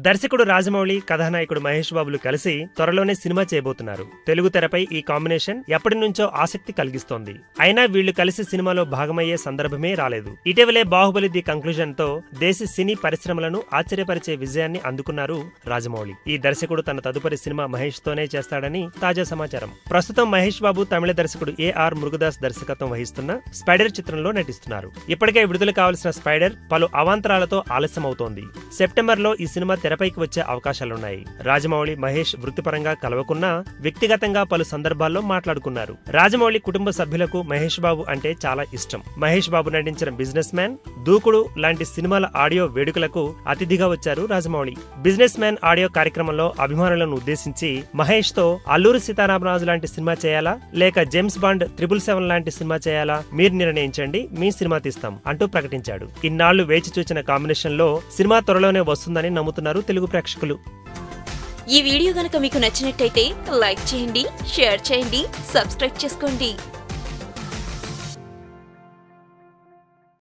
దర్శకుడు రాజమౌళి కథానాయకుడు మహేష్ బాబులు కలిసి త్వరలోనే సినిమా చేయబోతున్నారు తెలుగు తెరపై ఈ కాంబినేషన్ ఎప్పటి నుంచో ఆసక్తి కలిగిస్తోంది అయినా వీళ్లు కలిసి సినిమాలో భాగమయ్యే సందర్భమే రాలేదు ఇటీవలే బాహుబలి ది కంక్లూజన్ తో దేశ సినీ పరిశ్రమలను ఆశ్చర్యపరిచే విజయాన్ని అందుకున్నారు రాజమౌళి ఈ దర్శకుడు తన తదుపరి సినిమా మహేష్ తోనే చేస్తాడని తాజా సమాచారం ప్రస్తుతం మహేష్ బాబు తమిళ దర్శకుడు ఏఆర్ మురుగదాస్ దర్శకత్వం వహిస్తున్న స్పైడర్ చిత్రంలో నటిస్తున్నారు ఇప్పటికే విడుదల కావాల్సిన స్పైడర్ పలు అవాంతరాలతో ఆలస్యమవుతోంది సెప్టెంబర్ లో ఈ సినిమా తెరపైకి వచ్చే అవకాశాలున్నాయి రాజమౌళి మహేష్ వృత్తిపరంగా కలవకున్నా వ్యక్తిగతంగా పలు సందర్భాల్లో మాట్లాడుకున్నారు రాజమౌళి కుటుంబ సభ్యులకు మహేష్ బాబు అంటే చాలా ఇష్టం మహేష్ బాబు నటించిన బిజినెస్ మ్యాన్ దూకుడు లాంటి సినిమాల ఆడియో వేడుకలకు అతిథిగా వచ్చారు రాజమౌళి బిజినెస్ మ్యాన్ ఆడియో కార్యక్రమంలో అభిమానులను ఉద్దేశించి మహేష్ తో అల్లూరి సీతారామరాజు లాంటి సినిమా చేయాలా లేక జేమ్స్ బాండ్ త్రిబుల్ సెవెన్ లాంటి సినిమా చేయాలా మీరు నిర్ణయించండి మీ సినిమా తీస్తాం అంటూ ప్రకటించాడు ఇన్నాళ్లు వేచి చూచిన కాంబినేషన్ లో సినిమా త్వరలోనే వస్తుందని నమ్ముతున్నారు తెలుగు ప్రేక్షకులు ఈ వీడియో గనక మీకు నచ్చినట్టయితే లైక్ చేయండి షేర్ చేయండి సబ్స్క్రైబ్ చేసుకోండి